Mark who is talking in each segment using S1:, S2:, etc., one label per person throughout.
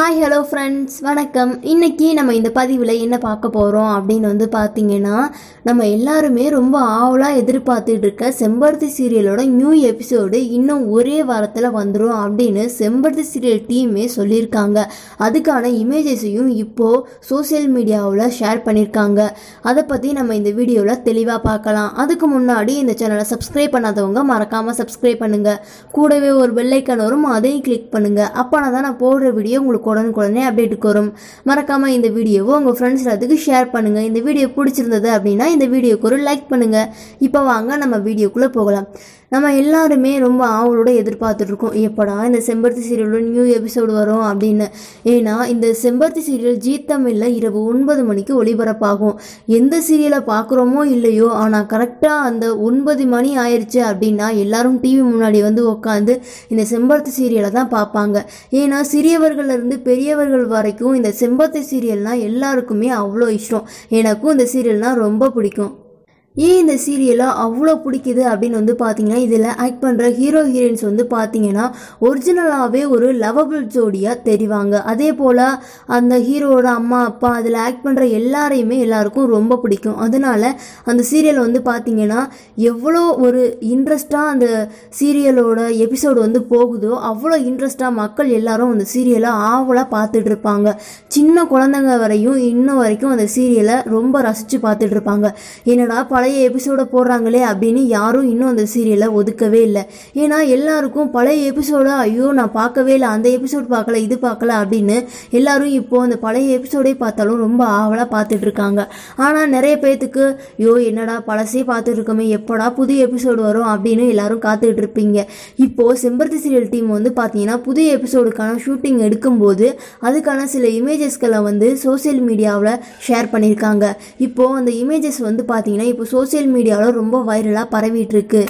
S1: hi hello friends வணக்கம் இன்னைக்கு நம்ம இந்த பதிவில் என்ன பார்க்க போகிறோம் அப்படின்னு வந்து பார்த்தீங்கன்னா நம்ம எல்லாருமே ரொம்ப ஆவலாக எதிர்பார்த்துட்டு இருக்க செம்பருத்தி சீரியலோட நியூ எபிசோடு இன்னும் ஒரே வாரத்தில் வந்துடும் அப்படின்னு செம்பருத்தி சீரியல் டீமே சொல்லியிருக்காங்க அதுக்கான இமேஜஸையும் இப்போது சோஷியல் மீடியாவில் ஷேர் பண்ணியிருக்காங்க அதை பற்றி நம்ம இந்த வீடியோவில் தெளிவாக பார்க்கலாம் அதுக்கு முன்னாடி இந்த சேனலை சப்ஸ்கிரைப் பண்ணாதவங்க மறக்காமல் சப்ஸ்கிரைப் பண்ணுங்கள் கூடவே ஒரு பெல்லைக்கன் வரும் அதையும் கிளிக் பண்ணுங்கள் அப்போனா தான் நான் போடுற வீடியோ உங்களுக்கு உடனுக்குடனே அப்டேட்டுக்கு வரும் மறக்காமல் இந்த வீடியோவை உங்கள் ஃப்ரெண்ட்ஸ் அதுக்கு ஷேர் பண்ணுங்கள் இந்த வீடியோ பிடிச்சிருந்தது அப்படின்னா இந்த வீடியோக்கு ஒரு லைக் பண்ணுங்கள் இப்போ வாங்க நம்ம வீடியோக்குள்ளே போகலாம் நம்ம எல்லாருமே ரொம்ப ஆவலோட எதிர்பார்த்துட்டு இருக்கோம் எப்படா இந்த செம்பருத்தி சீரியலோட நியூ எபிசோடு வரும் அப்படின்னு ஏன்னா இந்த செம்பருத்தி சீரியல் ஜீ தமிழில் இரவு ஒன்பது மணிக்கு ஒளிபரப்பாகும் எந்த சீரியலை பார்க்குறோமோ இல்லையோ ஆனால் கரெக்டாக அந்த ஒன்பது மணி ஆயிடுச்சு அப்படின்னா எல்லாரும் டிவி முன்னாடி வந்து உட்காந்து இந்த செம்பருத்தி சீரியலை தான் பார்ப்பாங்க ஏன்னா சிறியவர்கள்ல இருந்து பெரியவர்கள் வரைக்கும் இந்த செம்பருத்தி சீரியல்னா எல்லாருக்குமே அவ்வளோ இஷ்டம் எனக்கும் இந்த சீரியல்னா ரொம்ப பிடிக்கும் ஏன் இந்த சீரியலை அவ்வளோ பிடிக்குது அப்படின்னு வந்து பார்த்தீங்கன்னா இதில் ஆக்ட் பண்ணுற ஹீரோ ஹீரோயின்ஸ் வந்து பார்த்தீங்கன்னா ஒரிஜினலாகவே ஒரு லவபிள் ஜோடியாக தெரிவாங்க அதே போல் அந்த ஹீரோவோட அம்மா அப்பா அதில் ஆக்ட் பண்ணுற எல்லாரையுமே எல்லாருக்கும் ரொம்ப பிடிக்கும் அதனால அந்த சீரியல் வந்து பார்த்தீங்கன்னா எவ்வளோ ஒரு இன்ட்ரெஸ்டாக அந்த சீரியலோட எபிசோடு வந்து போகுதோ அவ்வளோ இன்ட்ரெஸ்டாக மக்கள் எல்லாரும் அந்த சீரியலை ஆவலாக பார்த்துட்டு இருப்பாங்க சின்ன குழந்தைங்க வரையும் இன்னும் வரைக்கும் அந்த சீரியலை ரொம்ப ரசித்து பார்த்துட்டு இருப்பாங்க என்னடா பழைய எபிசோட போடுறாங்களே அப்படின்னு யாரும் இன்னும் அந்த சீரியலை ஒதுக்கவே இல்லை ஏன்னா எல்லாருக்கும் பழைய எபிசோட ஐயோ நான் பார்க்கவே இல்லை அந்த எபிசோட் பார்க்கல இது பார்க்கல அப்படின்னு எல்லாரும் இப்போ அந்த பழைய எபிசோடே பார்த்தாலும் ரொம்ப ஆவலாக பார்த்துட்டு இருக்காங்க ஆனால் நிறைய பேர்த்துக்கு ஐயோ என்னடா பழசே பார்த்துட்டு இருக்கோமே எப்படா புது எபிசோடு வரும் அப்படின்னு எல்லாரும் காத்துக்கிட்டு இருப்பீங்க இப்போ செம்பருத்தி சீரியல் டீம் வந்து பார்த்தீங்கன்னா புதிய எபிசோடுக்கான ஷூட்டிங் எடுக்கும்போது அதுக்கான சில இமேஜஸ்களை வந்து சோஷியல் மீடியாவில் ஷேர் பண்ணியிருக்காங்க இப்போ அந்த இமேஜஸ் வந்து பார்த்தீங்கன்னா இப்போ சோஷியல் மீடியாவில் ரொம்ப வைரலாக பரவிட்டு இருக்கு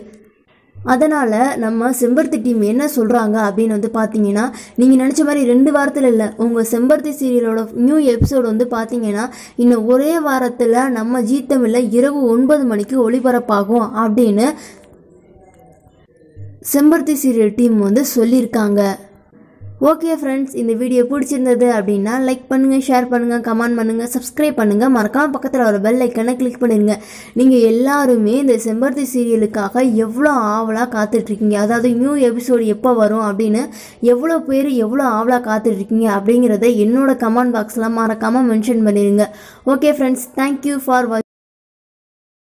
S1: அதனால் நம்ம செம்பருத்தி டீம் என்ன சொல்கிறாங்க அப்படின்னு வந்து பார்த்தீங்கன்னா நீங்கள் நினச்ச மாதிரி ரெண்டு வாரத்தில் இல்லை உங்கள் செம்பருத்தி சீரியலோட நியூ எபிசோடு வந்து பார்த்தீங்கன்னா இன்னும் ஒரே வாரத்தில் நம்ம ஜீ தமிழில் இரவு ஒன்பது மணிக்கு ஒளிபரப்பாகும் அப்படின்னு செம்பருத்தி சீரியல் டீம் வந்து சொல்லியிருக்காங்க ஓகே ஃப்ரெண்ட்ஸ் இந்த வீடியோ பிடிச்சிருந்தது அப்படின்னா லைக் பண்ணுங்கள் ஷேர் பண்ணுங்கள் கமெண்ட் பண்ணுங்கள் சப்ஸ்கிரைப் பண்ணுங்கள் மறக்காம பக்கத்தில் ஒரு பெல் ஐக்கனை கிளிக் பண்ணிடுங்க நீங்கள் எல்லாருமே இந்த செம்பருத்தி சீரியலுக்காக எவ்வளோ ஆவலாக காத்துட்ருக்கீங்க அதாவது நியூ எபிசோடு எப்போ வரும் அப்படின்னு எவ்வளோ பேர் எவ்வளோ ஆவலாக காத்துட்ருக்கீங்க அப்படிங்கிறத என்னோட கமெண்ட் பாக்ஸில் மறக்காமல் மென்ஷன் பண்ணிடுங்க ஓகே ஃப்ரெண்ட்ஸ் தேங்க்யூ ஃபார் வாட்சிங்